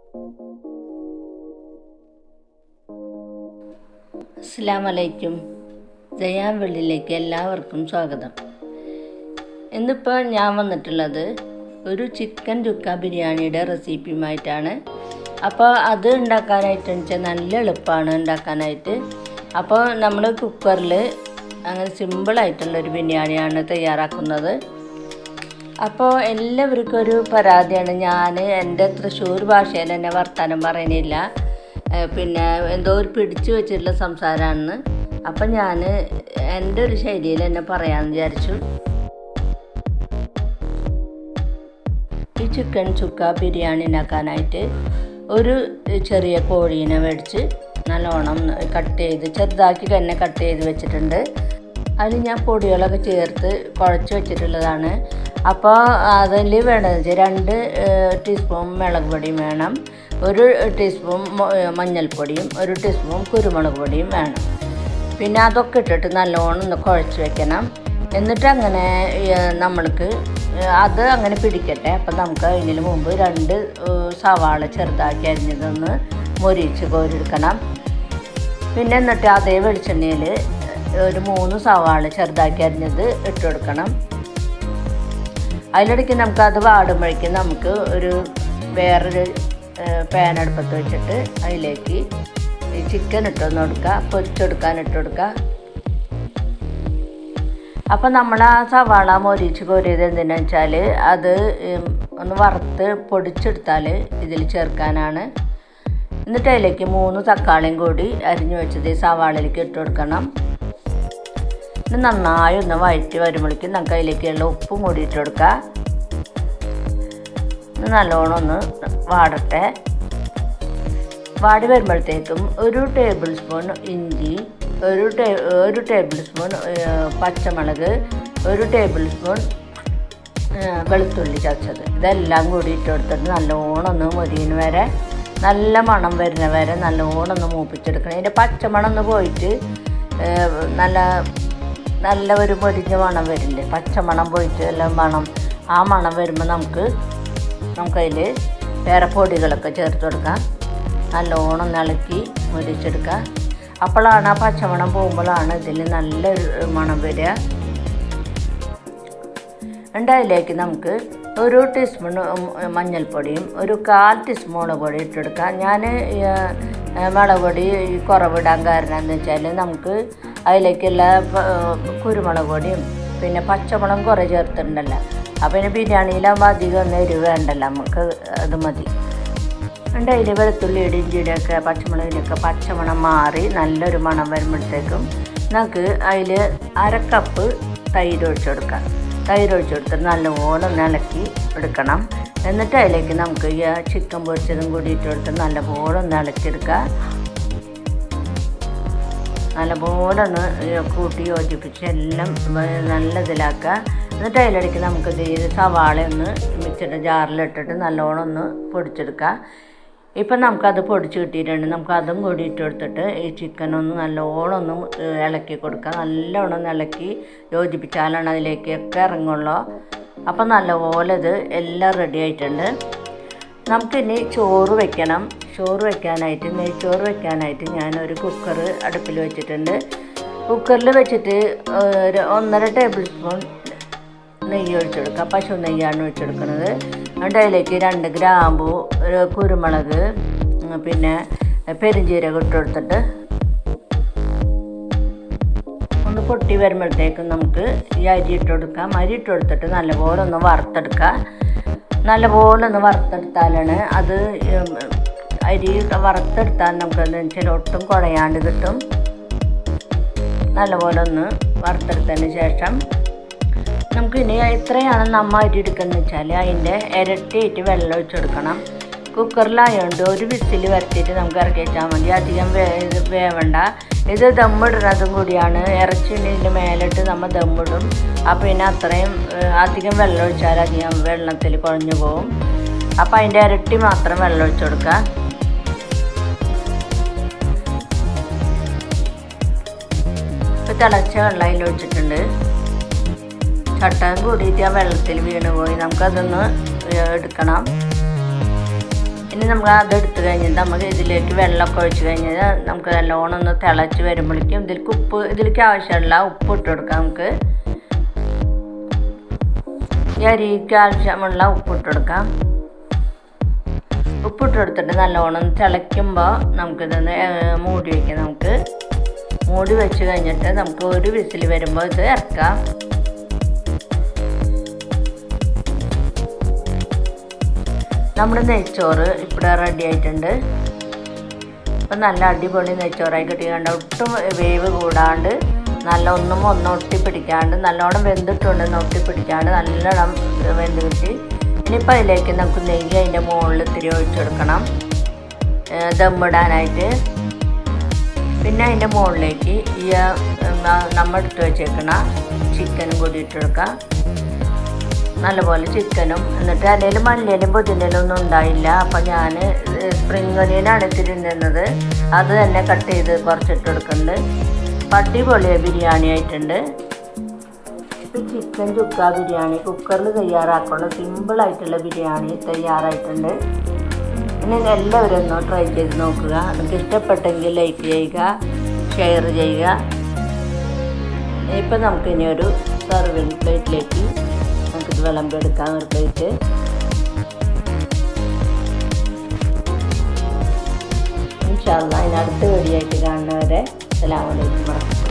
അസ്സാം വലൈക്കും ജയാൻ വെള്ളിലേക്ക് എല്ലാവർക്കും സ്വാഗതം ഇന്നിപ്പോൾ ഞാൻ വന്നിട്ടുള്ളത് ഒരു ചിക്കൻ ചുക്ക ബിരിയാണിയുടെ റെസിപ്പിയുമായിട്ടാണ് അപ്പോൾ അത് ഉണ്ടാക്കാനായിട്ട് വെച്ചാൽ നല്ല എളുപ്പമാണ് ഉണ്ടാക്കാനായിട്ട് അപ്പോൾ നമ്മൾ കുക്കറിൽ അങ്ങനെ സിമ്പിളായിട്ടുള്ള ഒരു ബിരിയാണിയാണ് തയ്യാറാക്കുന്നത് അപ്പോൾ എല്ലാവർക്കും ഒരു പരാതിയാണ് ഞാൻ എൻ്റെ തൃശ്ശൂർ ഭാഷയിൽ തന്നെ വർത്തമാനം പറയുന്നില്ല ഏഹ് പിന്നെ എന്തോ ഒരു പിടിച്ചു വെച്ചിട്ടുള്ള സംസാരമാണെന്ന് അപ്പം ഞാൻ എൻ്റെ ഒരു ശൈലിയിൽ തന്നെ പറയാമെന്ന് വിചാരിച്ചു ഈ ചിക്കൻ ചുക്ക ബിരിയാണി ഉണ്ടാക്കാനായിട്ട് ഒരു ചെറിയ കോഴീനെ മേടിച്ച് നല്ലോണം കട്ട് ചെയ്ത് ചെറുതാക്കി തന്നെ കട്ട് ചെയ്ത് വെച്ചിട്ടുണ്ട് അതിൽ ഞാൻ പൊടികളൊക്കെ ചേർത്ത് കുഴച്ച് വെച്ചിട്ടുള്ളതാണ് അപ്പോൾ അതിൽ വേണ്ടത് വെച്ചാൽ രണ്ട് ഏഹ്, ടീസ്പൂൺ മുളക് പൊടിയും വേണം ഒരു ടീസ്പൂൺ മൊ- ഏഹ്, മഞ്ഞൾപ്പൊടിയും ഒരു ടീസ്പൂൺ കുരുമുളക് പൊടിയും വേണം പിന്നെ അതൊക്കെ ഇട്ടിട്ട് നല്ലോണം ഒന്ന് കുഴച്ച് വെക്കണം എന്നിട്ട് അങ്ങനെ ഏഹ്, നമ്മൾക്ക് ഏഹ്, അത് അങ്ങനെ പിടിക്കട്ടെ അപ്പം നമുക്ക് അതിന് മുമ്പ് രണ്ട് ഏഹ്, സവാള ചെറുതാക്കി അരിഞ്ഞതൊന്ന് മൊരിച്ച് കോരിയെടുക്കണം പിന്നെ എന്നിട്ട് അതേ വെളിച്ചെണ്ണയിൽ ഒരു മൂന്ന് സവാള ചെറുതാക്കി അരിഞ്ഞത് ഇട്ട് കൊടുക്കണം അതിലിടയ്ക്ക് നമുക്ക് അത് വാടുമ്പോഴേക്കും നമുക്ക് ഒരു വേറൊരു പാൻ അടുപ്പത്ത് വെച്ചിട്ട് അതിലേക്ക് ഈ ചിക്കൻ ഇട്ടൊന്ന് കൊടുക്കുക പൊരിച്ചെടുക്കാൻ ഇട്ട് കൊടുക്കുക അപ്പം നമ്മൾ ആ സവാള മൊരിച്ച് കോരിയത് എന്തിനാ വെച്ചാൽ അത് ഉം, ഒന്ന് വറുത്ത് പൊടിച്ചെടുത്താൽ ഇതിൽ ചേർക്കാനാണ് എന്നിട്ട് അതിലേക്ക് മൂന്ന് തക്കാളിയും കൂടി അരിഞ്ഞു വെച്ചത് ഈ സവാളയിലേക്ക് ഇട്ട് കൊടുക്കണം ഇത് നന്നായി ഒന്ന് വഴറ്റി വരുമ്പോഴേക്കും നമുക്ക് അതിലേക്കുള്ള ഉപ്പും കൂടി ഇട്ട് കൊടുക്കുക ഇത് നല്ലോണം ഒന്ന് വാടട്ടെ വാടി വരുമ്പോഴത്തേക്കും ഒരു ടേബിൾ സ്പൂൺ ഇഞ്ചി ഒരു ടേ ഒരു ടേബിൾ സ്പൂൺ ഏഹ്, പച്ചമുളക് ഒരു ടേബിൾ സ്പൂൺ ഏഹ്, വെളുത്തുള്ളി ചതച്ചത് ഇതെല്ലാം കൂടി ഇട്ട് കൊടുത്തിട്ട് നല്ലോണം ഒന്ന് മുരിയുന്ന വരെ നല്ല മണം വരുന്ന വരെ നല്ലോണം ഒന്ന് മൂപ്പിച്ചെടുക്കണം ഇതിൻ്റെ പച്ചമണം ഒന്ന് പോയിട്ട് ഏഹ്, നല്ല നല്ല ഒരു പൊരിഞ്ഞ മണം വരില്ലേ പച്ചമണം പോയിട്ട് എല്ലാം മണം ആ മണം വരുമ്പോൾ നമുക്ക് നമുക്കതിൽ വേറെ പൊടികളൊക്കെ ചേർത്ത് കൊടുക്കാം നല്ലോണം ഒന്ന് ഇളക്കി മുരിച്ചെടുക്കുക അപ്പോഴാണ് ആ പച്ചമണം പോകുമ്പോഴാണ് ഇതിൽ നല്ലൊരു മണം വരിക എന്നിട്ട് അതിലേക്ക് നമുക്ക് ഒരു ടീസ്പൂൺ മഞ്ഞൾപ്പൊടിയും ഒരു കാൽ ടീസ്പൂൺ മുളക് പൊടി ഇട്ടെടുക്കാം ഞാൻ മുളക് പൊടി കുറവിടാൻ കാരണം എന്ന് വെച്ചാൽ നമുക്ക് അതിലേക്കുള്ള പ- കുരുമുളക് പൊടിയും പിന്നെ പച്ചമുളകും കുറേ ചേർത്തിട്ടുണ്ടല്ലോ അപ്പം പിന്നെ ബിരിയാണിയിലാകുമ്പോൾ അധികം ഒന്നും എരിവ് വേണ്ടല്ലോ നമുക്ക് അത് മതി എന്നിട്ട് അതിൽ വെളുത്തുള്ളിയുടെ ഇഞ്ചിയുടെയൊക്കെ പച്ചമുളകിൻ്റെയൊക്കെ പച്ചമണം മാറി നല്ലൊരു മണം വരുമ്പോഴത്തേക്കും നമുക്ക് അതിൽ അര കപ്പ് തൈര് ഒഴിച്ചു കൊടുക്കാം തൈര് ഒഴിച്ചു കൊടുത്തിട്ട് നല്ലപോലെ ഒന്ന് ഇളക്കി എടുക്കണം എന്നിട്ട് അതിലേക്ക് നമുക്ക് ഈ ചിക്കൻ പൊരിച്ചതും കൂടി ഇട്ട് കൊടുത്ത് നല്ലപോലെ ഒന്ന് ഇളക്കിയെടുക്കുക നല്ലപോലെ ഒന്ന് കൂട്ടി യോജിപ്പിച്ച് എല്ലാം നല്ല ഇതിലാക്കുക എന്നിട്ട് അതിലിടയ്ക്ക് നമുക്ക് ഇത് സവാള ഒന്ന് മിക്സിയുടെ ജാറിലിട്ടിട്ട് നല്ലോണം ഒന്ന് പൊടിച്ചെടുക്കുക ഇപ്പം നമുക്കത് പൊടിച്ച് കിട്ടിയിട്ടുണ്ട് നമുക്ക് അതും കൂടി ഇട്ട് കൊടുത്തിട്ട് ഈ ചിക്കൻ ഒന്ന് നല്ലോണം ഒന്ന് ഇളക്കി കൊടുക്കുക നല്ലോണം ഒന്ന് ഇളക്കി യോജിപ്പിച്ചാലാണ് അതിലേക്കൊക്കെ ഇറങ്ങുള്ളൂ അപ്പം നല്ലപോലെ ഇത് എല്ലാം റെഡി ആയിട്ടുണ്ട് നമുക്കിനി ചോറ് വെക്കണം ചോറ് വെക്കാനായിട്ട് നെയ്ച്ചോറ് വെക്കാനായിട്ട് ഞാനൊരു കുക്കർ അടുപ്പിൽ വെച്ചിട്ടുണ്ട് കുക്കറിൽ വെച്ചിട്ട് ഒരു ഒന്നര ടേബിൾ സ്പൂൺ നെയ്യ് ഒഴിച്ചെടുക്കുക പശു നെയ്യാണ് ഒഴിച്ചെടുക്കുന്നത് എന്നിട്ട് അതിലേക്ക് രണ്ട് ഗ്രാമ്പു ഒരു കുരുമുളക് ഉം, പിന്നെ പെരുംജീരകം ഇട്ട് കൊടുത്തിട്ട് ഒന്ന് പൊട്ടി വരുമ്പോഴത്തേക്കും നമുക്ക് ഈ അരി ഇട്ട് കൊടുക്കാം അരി ഇട്ട് കൊടുത്തിട്ട് നല്ലപോലെ ഒന്ന് വറുത്തെടുക്കുക നല്ലപോലെ ഒന്ന് വറുത്തെടുത്താലാണ് അത് ഉം, അരി വറുത്തെടുത്താൽ നമുക്ക് എന്താ വെച്ചാൽ ഒട്ടും കുഴയാണ്ട് കിട്ടും നല്ലപോലെ ഒന്ന് വറുത്തെടുത്തതിന് ശേഷം നമുക്ക് ഇനി എത്രയാണ് നമ്മ അരി എടുക്കുന്നത് വെച്ചാൽ അതിൻ്റെ ഇരട്ടിയായിട്ട് വെള്ളം ഒഴിച്ചെടുക്കണം കുക്കറിലായതുകൊണ്ട് ഒരു വിസിൽ വരട്ടിയിട്ട് നമുക്ക് ഇറക്കി വെച്ചാൽ മതി അധികം വേ ഇത് വേവണ്ട ഇത് ദമ്മിടുന്നതും കൂടിയാണ് ഇറച്ചി ഇതിൻ്റെ മേലിട്ട് നമ്മൾ ദമ്മിടും അപ്പോൾ പിന്നെ അത്രയും ഏഹ്, അധികം വെള്ളം ഒഴിച്ചാൽ അധികം വെള്ളത്തിൽ കുഴഞ്ഞു പോകും അപ്പോൾ അതിൻ്റെ ഇരട്ടി മാത്രം വെള്ളം ഒഴിച്ചു കൊടുക്കുക ഇപ്പോൾ തിളച്ച വെള്ളം അതിൽ ഒഴിച്ചിട്ടുണ്ട് ചട്ടകം കൂടിയിട്ട് ആ വെള്ളത്തിൽ വീണ് പോയി നമുക്കതൊന്ന് എടുക്കണം ഇനി നമ്മൾ അത് എടുത്തു കഴിഞ്ഞിട്ട് നമുക്ക് ഇതിലേക്ക് വെള്ളമൊക്കെ ഒഴിച്ച് കഴിഞ്ഞാൽ നമുക്ക് നല്ലോണം ഒന്ന് തിളച്ച് വരുമ്പോഴേക്കും ഇതിലേക്ക് ഉപ്പ് ഇതിലേക്ക് ആവശ്യമുള്ള ഉപ്പ് ഇട്ട് കൊടുക്കാം നമുക്ക് ഈ അരിക്ക് ആവശ്യമുള്ള ഉപ്പ് ഇട്ട് കൊടുക്കാം ഉപ്പിട്ട് കൊടുത്തിട്ട് നല്ലോണം തിളയ്ക്കുമ്പോൾ നമുക്കിതൊന്ന് ഏഹ്, മൂടി വയ്ക്കാം നമുക്ക് മൂടി വെച്ച് കഴിഞ്ഞിട്ട് നമുക്ക് ഒരു വിസിൽ വരുമ്പോൾ ഇത് ഇറക്കാം നമ്മുടെ നെയ്ച്ചോറ് ഇവിടെ റെഡി ആയിട്ടുണ്ട് ഇപ്പം നല്ല അടിപൊളി നെയ്ച്ചോറായി കിട്ടിയാണ്ട് ഒട്ടും വേവ് കൂടാണ്ട് നല്ല ഒന്നും ഒന്നും ഒട്ടിപ്പിടിക്കാണ്ട് നല്ലോണം വെന്തിട്ടുണ്ട് ഒട്ടിപ്പിടിക്കാണ്ട് നല്ലോണം വെന്ത് കിട്ടി ഇനിയിപ്പോൾ അതിലേക്ക് നമുക്ക് നെയ്യ് അതിൻ്റെ മുകളിൽ ഇത്തിരി ഒഴിച്ചെടുക്കണം ഏഹ് ദമ്മിടാനായിട്ട് പിന്നെ അതിൻ്റെ മുകളിലേക്ക് ഈ ആ, ന- നമ്മൾ എടുത്ത് വെച്ചേക്കണ ചിക്കനും കൂടി ഇട്ടെടുക്കാം നല്ലപോലെ ചിക്കനും എന്നിട്ട് അതിൽ മല്ലിയിലും പുതിനയിലും ഒന്നും ഉണ്ടായില്ല അപ്പം ഞാൻ സ്പ്രിംഗ് ഒനിയനാണ് ഇത്തിരി നിന്നത് അത് തന്നെ കട്ട് ചെയ്ത് കുറച്ചിട്ട് കൊടുക്കുന്നുണ്ട് അപ്പം അടിപൊളിയ ബിരിയാണി ആയിട്ടുണ്ട് ഇപ്പം ചിക്കൻ ചുക്ക ബിരിയാണി കുക്കറിൽ തയ്യാറാക്കുന്ന സിമ്പിളായിട്ടുള്ള ബിരിയാണി തയ്യാറായിട്ടുണ്ട് ഇനി എല്ലാവരും ഒന്ന് ട്രൈ ചെയ്ത് നോക്കുക നിങ്ങൾക്ക് ഇഷ്ടപ്പെട്ടെങ്കിൽ ലൈക്ക് ചെയ്യുക ഷെയർ ചെയ്യുക ഇപ്പം നമുക്കിനി ഒരു സർവിങ് പ്ലേറ്റിലേക്ക് നമുക്കിത് വിളമ്പെടുക്കാം ഒരു പ്ലേറ്റ് ഇൻഷാല്ല അതിനടുത്ത് വെടിയായിട്ട് കാണുന്നവരെ അസ്സലാമു അലൈക്കും വറഹ്മത്തുള്ളാഹി